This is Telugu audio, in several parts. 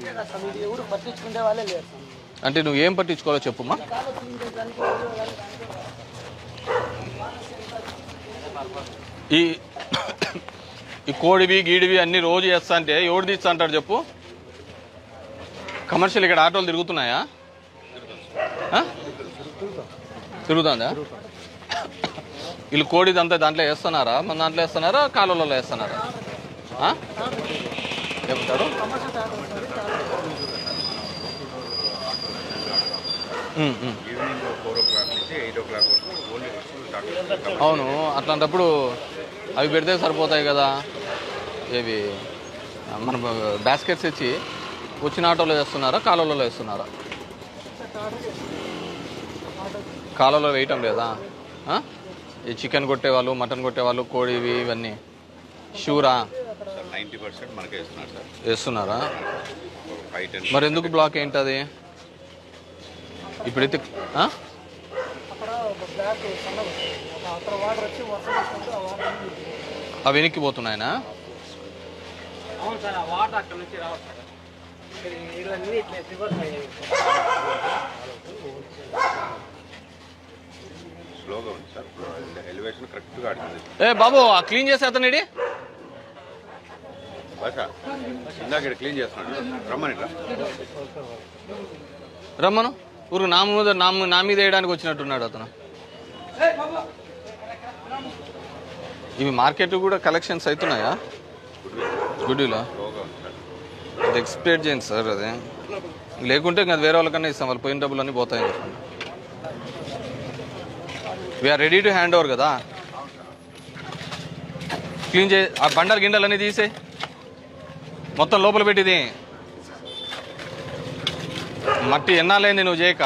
అసలు ఇది ఎవరు పట్టించుకునే వాళ్ళే లేరు సార్ అంటే నువ్వు ఏం పట్టించుకోవాలో చెప్పుమా కాలు క్లీన్ చేయడానికి ఎవరు కానీ ఈ ఈ కోడివి గీడివి అన్ని రోజు చేస్తా అంటే ఎవడు తీస్తా అంటాడు చెప్పు కమర్షియల్ ఇక్కడ ఆటోలు తిరుగుతున్నాయా ఆ? తిరుగుతుందా వీళ్ళు కోడిది అంతా దాంట్లో వేస్తున్నారా మన దాంట్లో వేస్తున్నారా కాలువలలో వేస్తున్నారా ఆ? చెప్తారు కమర్షియల్ టాటా వస్తుంది టాటా ఉమ్, ఉమ్. ఈవినింగ్ ఫోర్ ఓ క్లాక్ నుంచి ఎయిట్ ఓ క్లాక్ వరకు ఓన్లీ బస్సులు స్టార్ట్ అవును అట్లాంటప్పుడు అవి పెడితే సరిపోతాయి కదా ఏవి మన బాస్కెట్స్ ఇచ్చి వచ్చిన ఆటోలో వేస్తున్నారా కాలువలలో వేస్తున్నారా కాలువలో వేయటం లేదా ఆ? ఈ చికెన్ కొట్టేవాళ్ళు మటన్ కొట్టేవాళ్ళు కోడి ఇవి ఇవన్నీ షూరా సార్ నైంటీ పర్సెంట్ మనకే ఇస్తున్నారు సార్ వేస్తున్నారా ఒక ఫైవ్ టెన్ మరి ఎందుకు బ్లాక్ ఏంటది ఇప్పుడైతే ఆ? అక్కడ ఒక బ్లాక్ సన్నగా వస్తుంది ఒక అక్కడ వాటర్ వచ్చి వర్షం వచ్చినప్పుడు ఆ వాటర్ అన్ని అవి వెనక్కిపోతున్నాయనా అవును సార్ ఆ వాటర్ అక్కడ నుంచి రావచ్చు సార్ ఇక్కడ ఇవన్నీ ఇట్లా రివర్స్ అయ్యాయి స్లోగా ఉంది సార్ ఎలివేషన్ కరెక్ట్గా అడిగింది ఏ బాబు ఆ క్లీన్ చేసే అతనిడి బస ఇందాక ఇక్కడ క్లీన్ చేస్తున్నాడు రమ్మని ఇట్లా రమ్మను ఊరు నా మీద నా నా మీద వేయడానికి వచ్చినట్టున్నాడు అతను ఇవి మార్కెట్ కూడా కలెక్షన్స్ అవుతున్నాయా గుడ్డీలో స్లోగా ఉంది సార్ అది ఎక్స్పెక్ట్ చేయండి సార్ అది లేకుంటే ఇంకా అది వేరే వాళ్ళకన్నా ఇస్తాం వాళ్ళు పోయిన డబ్బులు అన్నీ పోతాయని చెప్పండి we are ready to hand over కదా క్లీన్ చే ఆ బండలు గిండలు అన్నీ తీసే మొత్తం లోపల పెట్టిది మట్టి ఎన్నాళ్ళైంది నువ్వు చేయక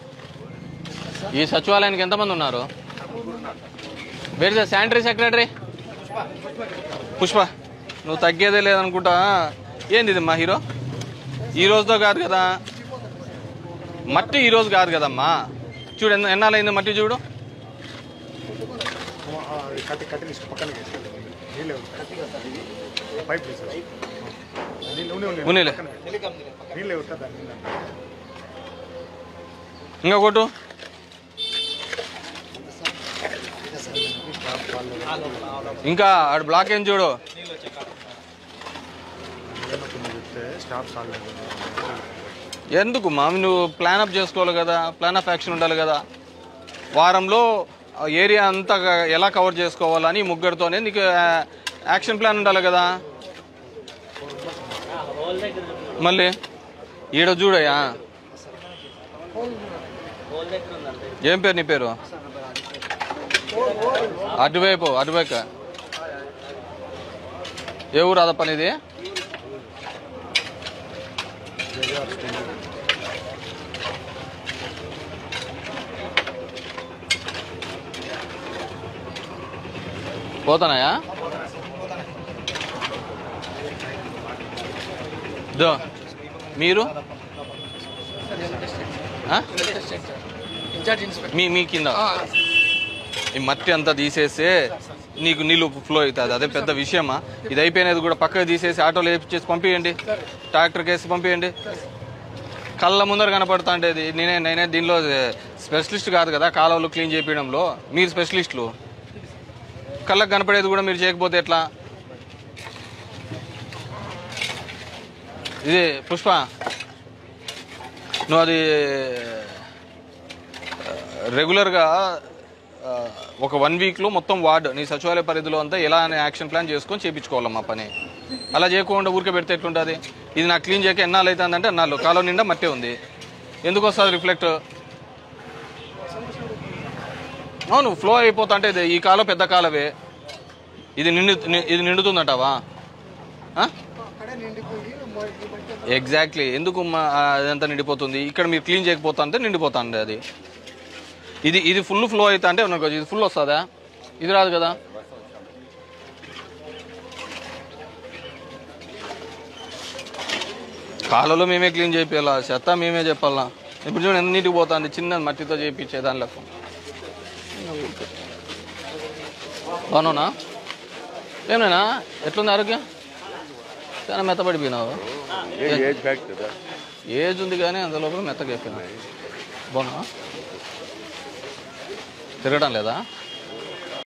ఈ సచివాలయానికి ఎంతమంది ఉన్నారు where the sanitary secretary Pushpa నువ్వు తగ్గేదే లేదనుకుంటా ఏంది ఇది మా హీరో ఈ రోజుతో కాదు కదా మట్టి ఈ రోజు కాదు కదమ్మా చూడు ఎన్న ఎన్నాళ్ళైంది మట్టి చూడు కట్టి కట్టి తీసి పక్కన నీళ్ళు పైప్ తీసారు నీళ్ళు ఉండే ఉన్నీలే నీళ్ళు ఉంటారు దాని మీద. ఇంకా కొట్టు ఇంకా ఆడు బ్లాక్ ఏం చూడు ఏమవుతుందో చెప్తే స్టాప్ సాల్వ్ ఎందుకు మామి నువ్వు ప్లాన్ అప్ చేసుకోవాలి కదా ప్లాన్ ఆఫ్ యాక్షన్ ఉండాలి కదా వారంలో ఆ ఏరియా అంతా ఎలా కవర్ చేసుకోవాలని ముగ్గురితోనే నీకు ఆ, యాక్షన్ ప్లాన్ ఉండాలి కదా మళ్ళీ ఈడ చూడయ్యా ఏం పేరు నీ పేరు అటువైపు అటువైపు ఏ ఊరు అదప్ప నీది పోతానాయా దో మీరు ఆ? ఇన్ఛార్జ్ ఇన్స్పెక్టర్ మీ మీ కింద ఈ మట్టి అంతా తీసేస్తే నీకు నీళ్ళు ఫ్లో అవుతుంది అదే పెద్ద విషయమా ఇది అయిపోయినది కూడా పక్కకు తీసేసి ఆటోలో వేపించేసి పంపించండి ట్రాక్టర్కి వేసి పంపించండి కళ్ళ ముందర కనపడుతా అంటే ఇది నేనే నేనే దీనిలో స్పెషలిస్ట్ కాదు కదా కాలువలు క్లీన్ చేపించడంలో మీరు స్పెషలిస్టులు కళ్ళకు కనపడేది కూడా మీరు చేయకపోతే ఎట్లా ఇది పుష్ప నువ్వు అది రెగ్యులర్గా ఆ, ఒక వన్ వీక్లో మొత్తం వార్డ్ నీ సచివాలయ పరిధిలో అంతా ఎలా అనే యాక్షన్ ప్లాన్ చేసుకొని చేయించుకోవాలమ్మా పని అలా చేయకుండా ఊరికే పెడితే ఎట్లుంటుంది ఇది నాకు క్లీన్ చేయక ఎన్నాళ్ళు అవుతుందంటే ఎన్నాళ్ళు కాలం నిండా మట్టే ఉంది ఎందుకు వస్తుంది రిఫ్లెక్ట్ అవును ఫ్లో అయిపోతా అంటే ఇది ఈ కాలం పెద్ద కాలవే ఇది నిండు ని- ఇది నిండుతుందంటావా ఆ? అక్కడే నిండిపోయి ఈ మట్టి ఎగ్జాక్ట్లీ ఎందుకు మా- ఆ, అదంతా నిండిపోతుంది ఇక్కడ మీరు క్లీన్ చేయకపోతా అంటే నిండిపోతా అండి అది ఇది ఇది ఫుల్ ఫ్లో అవుతా అంటే అనుకో ఇది ఫుల్ వస్తుందా ఇది రాదు కదా కాలువలో మేమే క్లీన్ చేయాలా చెత్త మేమే చెప్పాలా ఇప్పుడు చూడండి ఎంత నీటికి పోతుంది చిన్న మట్టితో చేయించే దాని లెక్క అవునా ఏమన్నా ఎట్లుంది ఆరోగ్యం కానీ మెత్తపడిపోయినావు ఏజ్ ఫ్యాక్ట్ కదా ఏజ్ ఉంది కానీ అంత లోపల మెత్తగా అయిపోయినావు బాగున్నా తిరగడం లేదా